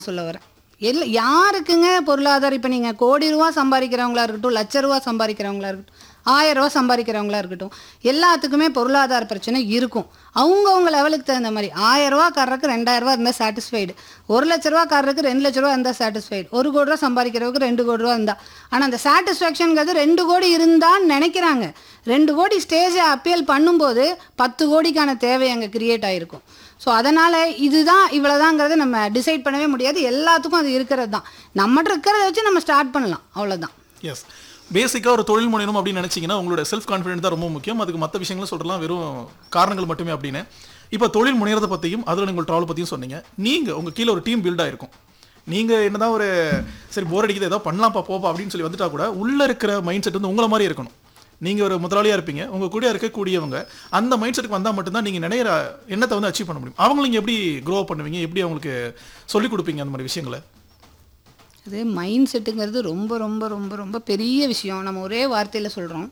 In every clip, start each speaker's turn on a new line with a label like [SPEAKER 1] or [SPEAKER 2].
[SPEAKER 1] சொல்ல வரேன் எல்லா யாருக்குங்க பொருளாதாரம் இப்போ நீங்கள் கோடி ரூபா சம்பாதிக்கிறவங்களா இருக்கட்டும் லட்ச ரூபா சம்பாதிக்கிறவங்களா இருக்கட்டும் ஆயிரம் ரூபா சம்பாதிக்கிறவங்களா இருக்கட்டும் எல்லாத்துக்குமே பொருளாதார பிரச்சனை இருக்கும் அவங்கவுங்க லெவலுக்கு தகுந்த மாதிரி ஆயிரம் ரூபாக்காரருக்கு ரெண்டாயிரம் ரூபா இருந்தால் சாட்டிஸ்ஃபைடு ஒரு லட்ச ரூபாக்காரருக்கு ரெண்டு லட்ச ரூபா இருந்தால் சாட்டிஸ்ஃபைடு ஒரு கோடி ரூபா சம்பாதிக்கிறவருக்கு ரெண்டு கோடி ரூபா இருந்தால் ஆனால் அந்த சாட்டிஸ்ஃபேக்ஷனுங்கிறது ரெண்டு கோடி இருந்தான்னு நினைக்கிறாங்க ரெண்டு கோடி ஸ்டேஜை அப்பீல் பண்ணும்போது பத்து கோடிக்கான தேவை அங்கே கிரியேட் ஆகிருக்கும் ஸோ அதனால் இதுதான் இவ்வளோதாங்கிறத நம்ம டிசைட் பண்ணவே முடியாது எல்லாத்துக்கும் அது இருக்கிறது தான் நம்மகிட்ட இருக்கிறத வச்சு நம்ம ஸ்டார்ட் பண்ணலாம் அவ்வளோதான்
[SPEAKER 2] எஸ் பேசிக்காக ஒரு தொழில் முனையணும் அப்படின்னு நினச்சிங்கன்னா உங்களோட செல்ஃப் கான்ஃபிடென்ட் தான் ரொம்ப முக்கியம் அதுக்கு மற்ற விஷயங்களும் சொல்கிறலாம் வெறும் காரணங்கள் மட்டுமே அப்படின்னு இப்போ தொழில் முனையறதை பற்றியும் அதில் நீங்கள் ட்ராவல் பற்றியும் சொன்னீங்க நீங்கள் உங்கள் கீழே ஒரு டீம் பில்ட் ஆயிருக்கும் நீங்கள் என்னதான் ஒரு சரி போர் அடிக்குது ஏதோ பண்ணலாம்ப்பா போப்பா அப்படின்னு சொல்லி வந்துட்டா கூட உள்ளே இருக்கிற மைண்ட் செட் வந்து உங்களை மாதிரி இருக்கணும் நீங்கள் ஒரு முதலாளியாக இருப்பீங்க உங்கள் கூட இருக்கக்கூடியவங்க அந்த மைண்ட் செட்டுக்கு வந்தால் மட்டும்தான் நீங்கள் நினைக்கிற எண்ணத்தை வந்து அச்சீவ் பண்ண முடியும் அவங்களை நீங்கள் எப்படி க்ரோ பண்ணுவீங்க எப்படி அவங்களுக்கு சொல்லிக் கொடுப்பீங்க அந்த மாதிரி விஷயங்களை
[SPEAKER 1] அது மைண்ட் செட்டுங்கிறது ரொம்ப ரொம்ப ரொம்ப ரொம்ப பெரிய விஷயம் நம்ம ஒரே வார்த்தையில் சொல்கிறோம்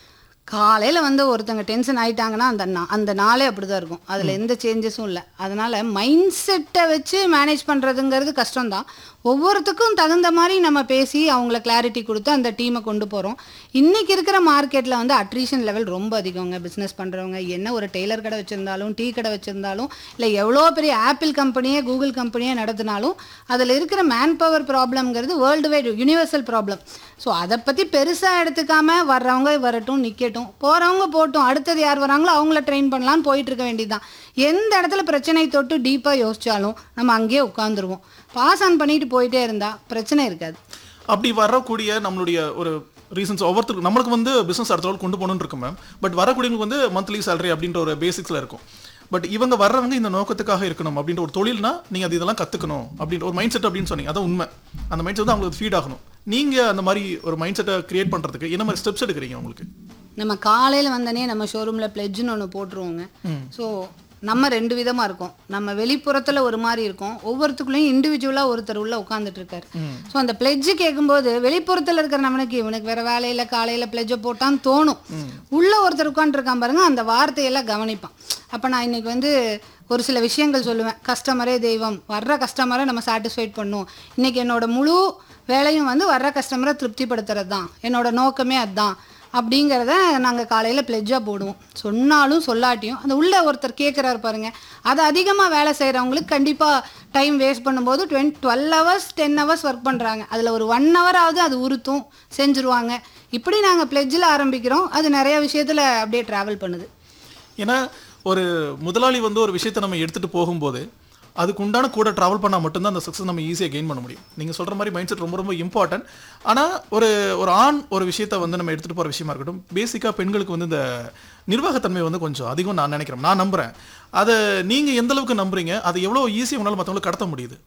[SPEAKER 1] காலையில் வந்து ஒருத்தங்க டென்ஷன் ஆயிட்டாங்கன்னா அந்த நா அந்த நாளே அப்படி தான் இருக்கும் அதில் எந்த சேஞ்சஸும் இல்லை அதனால் மைண்ட் செட்டை வச்சு மேனேஜ் பண்ணுறதுங்கிறது கஷ்டம்தான் ஒவ்வொருத்துக்கும் தகுந்த மாதிரி நம்ம பேசி அவங்கள கிளாரிட்டி கொடுத்து அந்த டீமை கொண்டு போகிறோம் இன்றைக்கி இருக்கிற மார்க்கெட்டில் வந்து அட்ரிஷன் லெவல் ரொம்ப அதிகங்க பிஸ்னஸ் பண்ணுறவங்க என்ன ஒரு டெய்லர் கடை வச்சுருந்தாலும் டீ கடை வச்சுருந்தாலும் இல்லை எவ்வளோ பெரிய ஆப்பிள் கம்பெனியே கூகுள் கம்பெனியே நடத்தினாலும் அதில் இருக்கிற மேன் பவர் ப்ராப்ளம்ங்கிறது world wide universal problem so அதை பற்றி பெருசாக எடுத்துக்காம வர்றவங்க வரட்டும் நிற்கட்டும் போகிறவங்க போட்டும் அடுத்தது யார் வராங்களோ அவங்கள ட்ரெயின் பண்ணலான்னு போயிட்டு இருக்க வேண்டியதுதான் எந்த இடத்துல பிரச்சனை தொட்டு டீப்பாக யோசிச்சாலும் நம்ம அங்கேயே உட்காந்துருவோம் பாஸ் ஆன் பண்ணிட்டு போயிட்டே இருந்தால் பிரச்சனை இருக்காது
[SPEAKER 2] அப்படி வரக்கூடிய நம்மளுடைய ஒரு ரீசன்ஸ் ஒவ்வொருத்தருக்கு நம்மளுக்கு வந்து பிசினஸ் அடுத்த level கொண்டு போகணும்னு இருக்கும் மேம் பட் வரக்கூடியவங்களுக்கு வந்து மந்த்லி salary அப்படின்ற ஒரு பேசிக்ஸில் இருக்கும் பட் இவங்க வர்றவங்க இந்த நோக்கத்துக்காக இருக்கணும் அப்படின்ற ஒரு தொழில்னா நீங்கள் அது இதெல்லாம் கற்றுக்கணும் அப்படின்ற ஒரு மைண்ட் செட் அப்படின்னு சொன்னீங்க அதான் உண்மை அந்த மைண்ட் செட் வந்து அவங்களுக்கு ஃபீட் ஆகணும் நீங்கள் அந்த மாதிரி ஒரு மைண்ட் செட்டை கிரியேட் பண்ணுறதுக்கு என்ன மாதிரி ஸ்டெப்ஸ் எடுக்கிறீங்க உங்களுக்கு
[SPEAKER 1] நம்ம காலையில் வந்தனே நம்ம ஷோரூமில் பிளெட்ஜுன்னு ஒன்று போட்டுருவோங்க ஸோ நம்ம ரெண்டு விதமாக இருக்கோம் நம்ம வெளிப்புறத்தில் ஒரு மாதிரி இருக்கோம் ஒவ்வொருத்துக்குள்ளேயும் இண்டிவிஜுவலாக ஒருத்தர் உள்ள உட்காந்துட்டு இருக்காரு ஸோ அந்த பிளெட்ஜு கேட்கும்போது வெளிப்புறத்தில் இருக்கிற நம்மனுக்கு இவனுக்கு வேற வேலையில் காலையில் பிளெட்ஜை போட்டான்னு தோணும் உள்ள ஒருத்தர் உட்காந்துருக்கான் பாருங்க அந்த வார்த்தையெல்லாம் கவனிப்பான் அப்போ நான் இன்னைக்கு வந்து ஒரு சில விஷயங்கள் சொல்லுவேன் கஸ்டமரே தெய்வம் வர்ற கஸ்டமரை நம்ம சாட்டிஸ்ஃபைட் பண்ணும் இன்னைக்கு என்னோட முழு வேலையும் வந்து வர்ற கஸ்டமரை திருப்திப்படுத்துறது தான் என்னோட நோக்கமே அதுதான் அப்படிங்கிறத நாங்கள் காலையில் பிளெஜ்ஜாக போடுவோம் சொன்னாலும் சொல்லாட்டியும் அந்த உள்ள ஒருத்தர் கேட்குறாரு பாருங்க அது அதிகமாக வேலை செய்கிறவங்களுக்கு கண்டிப்பாக டைம் வேஸ்ட் பண்ணும்போது டுவென் twelve hours ten hours work பண்ணுறாங்க அதில் ஒரு ஒன் ஹவராவது அது உறுத்தும் செஞ்சுருவாங்க இப்படி நாங்கள் பிளெஜ்ஜில் ஆரம்பிக்கிறோம் அது நிறைய விஷயத்தில் அப்படியே ட்ராவல் பண்ணுது
[SPEAKER 2] ஏன்னா ஒரு முதலாளி வந்து ஒரு விஷயத்தை நம்ம எடுத்துகிட்டு போகும்போது அதுக்கு உண்டான கூட ட்ராவல் பண்ணால் மட்டும்தான் அந்த சக்ஸஸ் நம்ம ஈஸியாக கெயின் பண்ண முடியும் நீங்கள் சொல்கிற மாதிரி மைண்ட் செட் ரொம்ப ரொம்ப இம்பார்ட்டன்ட் ஆனால் ஒரு ஒரு ஆண் ஒரு விஷயத்தை வந்து நம்ம எடுத்துகிட்டு போகிற விஷயமா இருக்கட்டும் பேசிக்காக பெண்களுக்கு வந்து இந்த நிர்வாகத்தன்மை வந்து கொஞ்சம் அதிகம் நான் நினைக்கிறேன் நான் நம்புகிறேன் அதை நீங்கள் எந்த அளவுக்கு நம்புறீங்க அதை எவ்வளோ ஈஸியாக உங்களால் மற்றவங்களுக்கு கடத்த முடியுது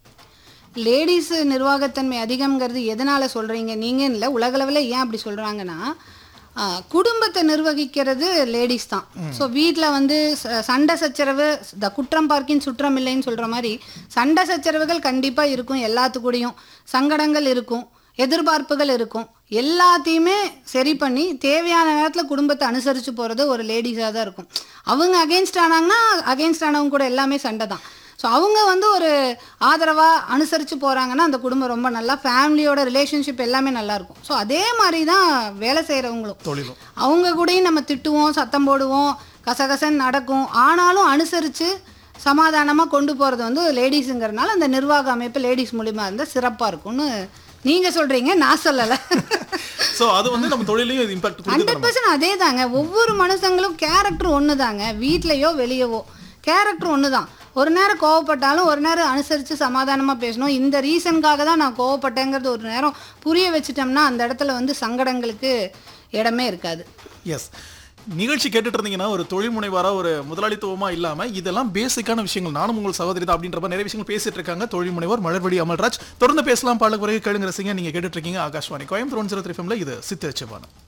[SPEAKER 1] லேடிஸ் நிர்வாகத்தன்மை அதிகம்ங்கிறது எதனால் சொல்கிறீங்க நீங்கள் இல்லை உலகளவில் ஏன் அப்படி சொல்கிறாங்கன்னா ஆ, குடும்பத்தை நிர்வகிக்கிறது லேடிஸ் தான் ஸோ வீட்டில் வந்து ச- சண்டை சச்சரவு இந்த குற்றம் பார்க்கின் சுற்றம் இல்லைன்னு சொல்கிற மாதிரி சண்டை சச்சரவுகள் கண்டிப்பாக இருக்கும் எல்லாத்துக்கூடயும் சங்கடங்கள் இருக்கும் எதிர்பார்ப்புகள் இருக்கும் எல்லாத்தையுமே சரி பண்ணி தேவையான நேரத்தில் குடும்பத்தை அனுசரித்து போகிறது ஒரு லேடிஸாக தான் இருக்கும் அவங்க அகெயின்ஸ்ட் ஆனாங்கன்னா அகெயின்ஸ்ட் ஆனவங்க கூட எல்லாமே சண்டை தான் ஸோ அவங்க வந்து ஒரு ஆதரவாக அனுசரித்து போகிறாங்கன்னா அந்த குடும்பம் ரொம்ப நல்லா ஃபேமிலியோட ரிலேஷன்ஷிப் எல்லாமே நல்லா இருக்கும் ஸோ அதே மாதிரி தான் வேலை செய்கிறவங்களும்
[SPEAKER 2] தொழிலும்
[SPEAKER 1] அவங்க கூடயும் நம்ம திட்டுவோம் சத்தம் போடுவோம் கசகசன்னு நடக்கும் ஆனாலும் அனுசரித்து சமாதானமாக கொண்டு போகிறது வந்து லேடிஸுங்கிறனால அந்த நிர்வாக அமைப்பு லேடிஸ் மூலிமா இருந்தால் சிறப்பாக இருக்கும்னு நீங்கள் சொல்கிறீங்க நான் சொல்லலை
[SPEAKER 2] ஸோ அது வந்து நம்ம தொழிலையும் இம்பாக்ட் கொடுக்குது
[SPEAKER 1] ஹண்ட்ரட் பர்சன்ட் அதே தாங்க ஒவ்வொரு மனுஷங்களும் கேரக்டர் ஒன்று தாங்க வீட்லேயோ வெளியவோ கேரக்டர் ஒன்று தான் ஒரு நேரம் கோவப்பட்டாலும் ஒரு நேரம் அனுசரித்து சமாதானமாக பேசணும் இந்த ரீசனுக்காக தான் நான் கோவப்பட்டேங்கிறது ஒரு நேரம் புரிய வச்சுட்டோம்னா அந்த இடத்துல வந்து சங்கடங்களுக்கு இடமே இருக்காது
[SPEAKER 2] எஸ் நிகழ்ச்சி கேட்டுட்டு இருந்தீங்கன்னா ஒரு தொழில் முனைவாரா ஒரு முதலாளித்துவமா இல்லாம இதெல்லாம் பேசிக்கான விஷயங்கள் நானும் உங்கள் சகோதரி தான் அப்படின்ற மாதிரி நிறைய விஷயங்கள் பேசிட்டு இருக்காங்க தொழில் முனைவர் மலர்வடி அமல்ராஜ் தொடர்ந்து பேசலாம் பாடல் குறைய கேளுங்க ரசிங்க நீங்க கேட்டுட்டு இருக்கீங்க Akashvani Coimbatore one zero three இது சித்திரச்சிவானம்